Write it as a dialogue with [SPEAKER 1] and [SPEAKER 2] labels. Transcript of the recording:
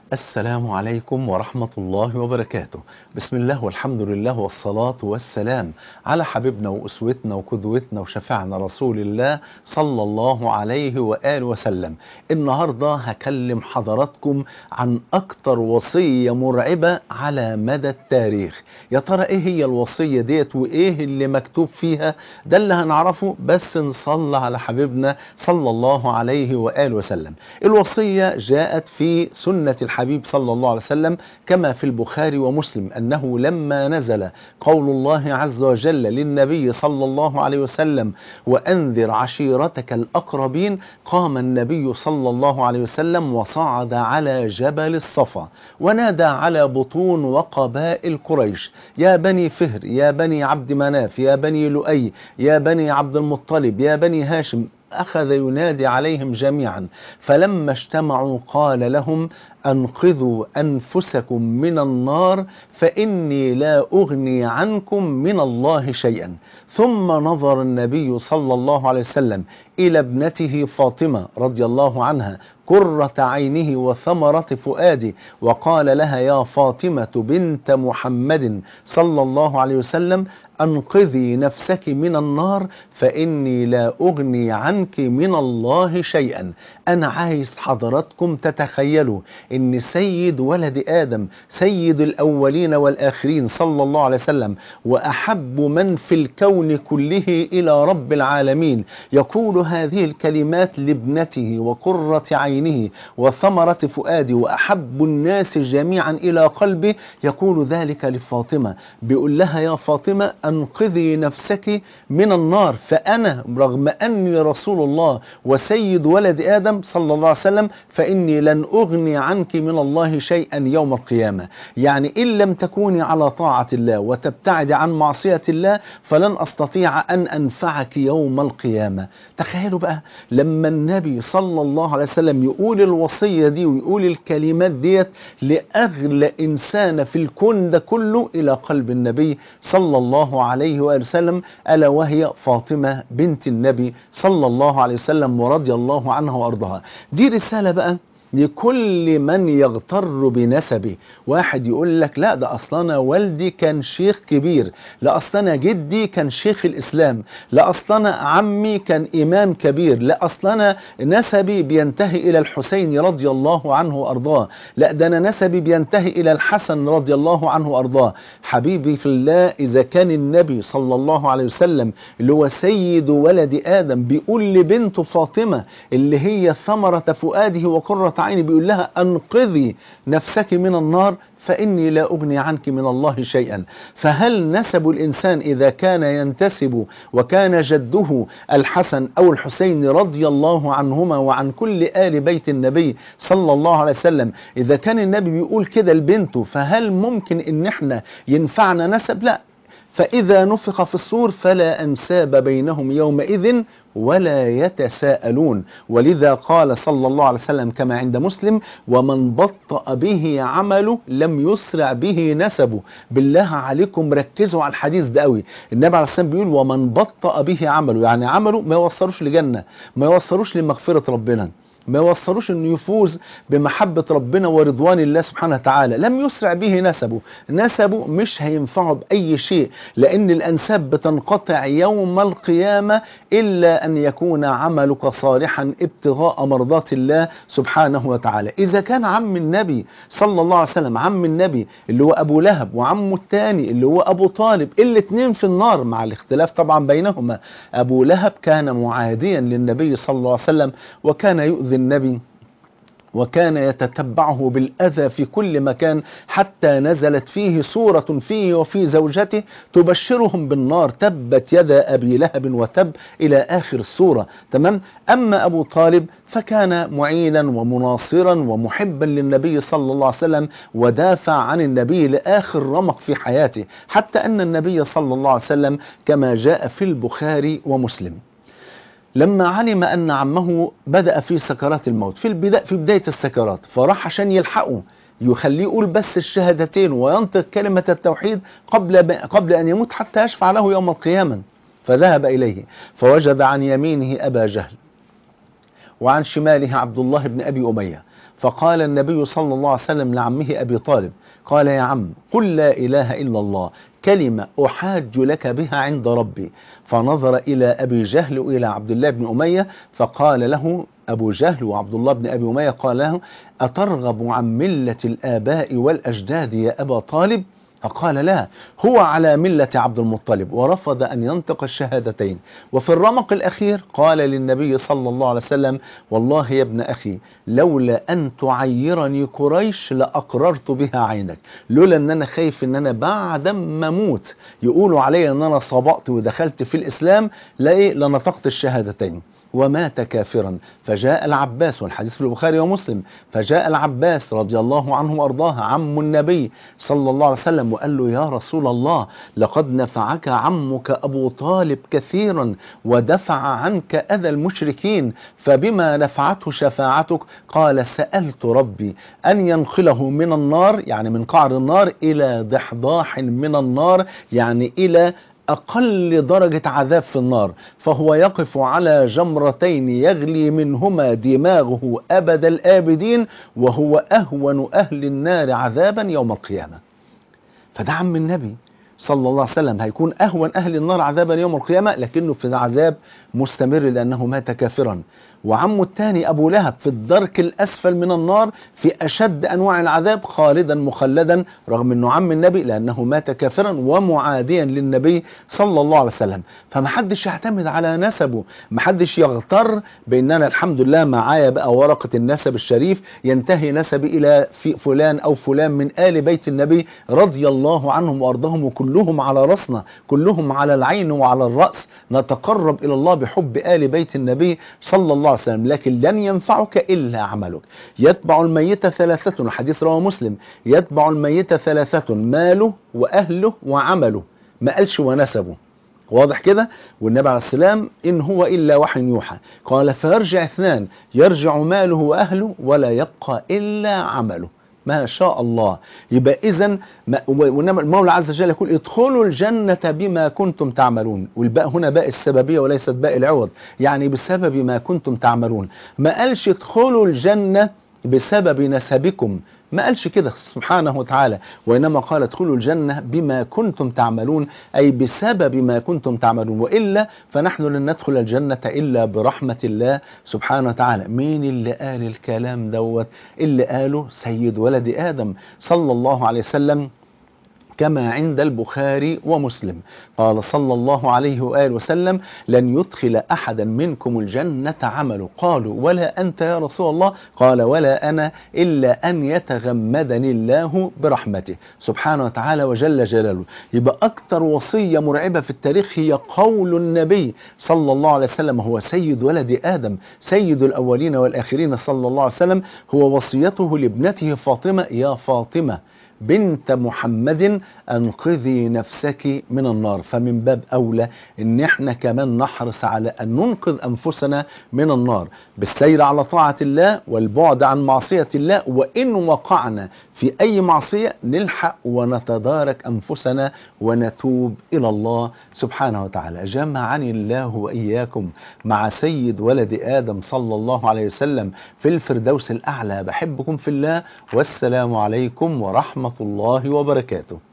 [SPEAKER 1] السلام عليكم ورحمة الله وبركاته بسم الله والحمد لله والصلاة والسلام على حبيبنا وأسوتنا وقدوتنا وشفعنا رسول الله صلى الله عليه وآله وسلم النهاردة هكلم حضراتكم عن أكتر وصية مرعبة على مدى التاريخ يا ترى إيه هي الوصية ديت وإيه اللي مكتوب فيها ده اللي هنعرفه بس نصلى على حبيبنا صلى الله عليه وآله وسلم الوصية جاءت في سنة الحبيب صلى الله عليه وسلم كما في البخاري ومسلم أنه لما نزل قول الله عز وجل للنبي صلى الله عليه وسلم وأنذر عشيرتك الأقربين قام النبي صلى الله عليه وسلم وصعد على جبل الصفا ونادى على بطون وقبائل قريش يا بني فهر يا بني عبد مناف يا بني لؤي يا بني عبد المطلب يا بني هاشم أخذ ينادي عليهم جميعا فلما اجتمعوا قال لهم أنقذوا أنفسكم من النار فإني لا أغني عنكم من الله شيئا ثم نظر النبي صلى الله عليه وسلم إلى ابنته فاطمة رضي الله عنها قرة عينه وثمرة فؤاده وقال لها يا فاطمة بنت محمد صلى الله عليه وسلم أنقذي نفسك من النار فإني لا أغني عنك من الله شيئا أنا عايز حضراتكم تتخيلوا إن سيد ولد آدم سيد الأولين والآخرين صلى الله عليه وسلم وأحب من في الكون كله إلى رب العالمين يقول هذه الكلمات لابنته وقرة عينه وثمرة فؤاده وأحب الناس جميعا إلى قلبه يقول ذلك لفاطمة بيقول لها يا فاطمة أنقذي نفسك من النار فأنا رغم أني رسول الله وسيد ولد آدم صلى الله عليه وسلم فإني لن أغني عنك من الله شيئا يوم القيامة يعني إن لم تكوني على طاعة الله وتبتعد عن معصية الله فلن أستطيع أن أنفعك يوم القيامة تخيلوا بقى لما النبي صلى الله عليه وسلم يقول الوصية دي ويقول الكلمات ديت لأغلى إنسان في الكون ده كله إلى قلب النبي صلى الله عليه وآله وسلم ألا وهي فاطمة بنت النبي صلى الله عليه وسلم ورضي الله عنها وأرضها دي رسالة بقى لكل من يغتر بنسبه واحد يقول لك لا ده اصلا والدي كان شيخ كبير لا اصلا جدي كان شيخ الاسلام لا اصلا عمي كان امام كبير لا اصلا نسبي بينتهي الى الحسين رضي الله عنه وارضاه لا ده انا نسبي بينتهي الى الحسن رضي الله عنه وارضاه حبيبي في الله اذا كان النبي صلى الله عليه وسلم اللي هو سيد ولد ادم بيقول لبنته فاطمه اللي هي ثمره فؤاده وقره عيني بيقول لها أنقذي نفسك من النار فإني لا أغني عنك من الله شيئا فهل نسب الإنسان إذا كان ينتسب وكان جده الحسن أو الحسين رضي الله عنهما وعن كل آل بيت النبي صلى الله عليه وسلم إذا كان النبي بيقول كده لبنته فهل ممكن إن احنا ينفعنا نسب لا فإذا نفخ في الصور فلا أنساب بينهم يومئذ ولا يتساءلون ولذا قال صلى الله عليه وسلم كما عند مسلم ومن بطأ به عمله لم يسرع به نسبه بالله عليكم ركزوا على الحديث ده قوي النبي عليه الصلاة والسلام بيقول ومن بطأ به عمله يعني عمله ما يوصلوش لجنة ما يوصلوش لمغفرة ربنا ما يوصلوش انه يفوز بمحبة ربنا ورضوان الله سبحانه وتعالى لم يسرع به نسبه نسبه مش هينفعه بأي شيء لأن الأنساب بتنقطع يوم القيامة إلا أن يكون عملك صالحا ابتغاء مرضات الله سبحانه وتعالى إذا كان عم النبي صلى الله عليه وسلم عم النبي اللي هو أبو لهب وعمه الثاني اللي هو أبو طالب الاثنين في النار مع الاختلاف طبعا بينهما أبو لهب كان معاديا للنبي صلى الله عليه وسلم وكان يؤذي النبي وكان يتتبعه بالأذى في كل مكان حتى نزلت فيه سورة فيه وفي زوجته تبشرهم بالنار تبت يدا أبي لهب وتب إلى آخر السورة تمام أما أبو طالب فكان معينا ومناصرا ومحبا للنبي صلى الله عليه وسلم ودافع عن النبي لآخر رمق في حياته حتى أن النبي صلى الله عليه وسلم كما جاء في البخاري ومسلم لما علم أن عمه بدأ في سكرات الموت في البداية في بداية السكرات فراح عشان يلحقه يخليه يقول بس الشهادتين وينطق كلمة التوحيد قبل قبل أن يموت حتى يشفع له يوم القيامة فذهب إليه فوجد عن يمينه أبا جهل وعن شماله عبد الله بن أبي أمية فقال النبي صلى الله عليه وسلم لعمه أبي طالب قال يا عم قل لا إله إلا الله كلمة أحاج لك بها عند ربي فنظر إلى أبي جهل وإلى عبد الله بن أمية فقال له أبو جهل وعبد الله بن أبي أمية قال له أترغب عن ملة الآباء والأجداد يا أبا طالب فقال لا هو على ملة عبد المطلب ورفض أن ينطق الشهادتين وفي الرمق الأخير قال للنبي صلى الله عليه وسلم والله يا ابن أخي لولا أن تعيرني قريش لأقررت بها عينك لولا أن أنا خايف أن أنا بعد ما أموت يقولوا علي أن أنا صبأت ودخلت في الإسلام لا لنطقت الشهادتين ومات كافرا فجاء العباس والحديث في البخاري ومسلم فجاء العباس رضي الله عنه وارضاه عم النبي صلى الله عليه وسلم وقال له يا رسول الله لقد نفعك عمك ابو طالب كثيرا ودفع عنك اذى المشركين فبما نفعته شفاعتك قال سالت ربي ان ينقله من النار يعني من قعر النار الى ضحضاح من النار يعني الى أقل درجة عذاب في النار فهو يقف على جمرتين يغلي منهما دماغه أبد الآبدين وهو أهون أهل النار عذابا يوم القيامة فده عم النبي صلى الله عليه وسلم هيكون أهون أهل النار عذابا يوم القيامة لكنه في عذاب مستمر لأنه مات كافرا وعمه الثاني أبو لهب في الدرك الأسفل من النار في أشد أنواع العذاب خالدا مخلدا رغم أنه عم النبي لأنه مات كافرا ومعاديا للنبي صلى الله عليه وسلم فمحدش يعتمد على نسبه محدش يغتر بأن أنا الحمد لله معايا بقى ورقة النسب الشريف ينتهي نسبي إلى في فلان أو فلان من آل بيت النبي رضي الله عنهم وأرضهم وكلهم على رأسنا كلهم على العين وعلى الرأس نتقرب إلى الله بحب آل بيت النبي صلى الله عليه وسلم لكن لن ينفعك إلا عملك يتبع الميت ثلاثة الحديث رواه مسلم يتبع الميت ثلاثة ماله وأهله وعمله ما قالش ونسبه واضح كده والنبي عليه السلام إن هو إلا وحي يوحى قال فيرجع اثنان يرجع ماله وأهله ولا يبقى إلا عمله ما شاء الله يبقى اذا وانما المولى عز وجل يقول ادخلوا الجنة بما كنتم تعملون والباء هنا باء السببية وليست باء العوض يعني بسبب ما كنتم تعملون ما قالش ادخلوا الجنة بسبب نسبكم ما قالش كده سبحانه وتعالى وإنما قال ادخلوا الجنة بما كنتم تعملون أي بسبب ما كنتم تعملون وإلا فنحن لن ندخل الجنة إلا برحمة الله سبحانه وتعالى مين اللي قال الكلام دوت اللي قاله سيد ولد آدم صلى الله عليه وسلم كما عند البخاري ومسلم قال صلى الله عليه وآله وسلم لن يدخل أحدا منكم الجنة عمله قالوا ولا أنت يا رسول الله قال ولا أنا إلا أن يتغمدني الله برحمته سبحانه وتعالى وجل جلاله يبقى أكثر وصية مرعبة في التاريخ هي قول النبي صلى الله عليه وسلم هو سيد ولد آدم سيد الأولين والآخرين صلى الله عليه وسلم هو وصيته لابنته فاطمة يا فاطمة بنت محمد انقذي نفسك من النار فمن باب اولى ان احنا كمان نحرص على ان ننقذ انفسنا من النار بالسير على طاعه الله والبعد عن معصيه الله وان وقعنا في اي معصيه نلحق ونتدارك انفسنا ونتوب الى الله سبحانه وتعالى جمعني الله واياكم مع سيد ولد ادم صلى الله عليه وسلم في الفردوس الاعلى بحبكم في الله والسلام عليكم ورحمه الله وبركاته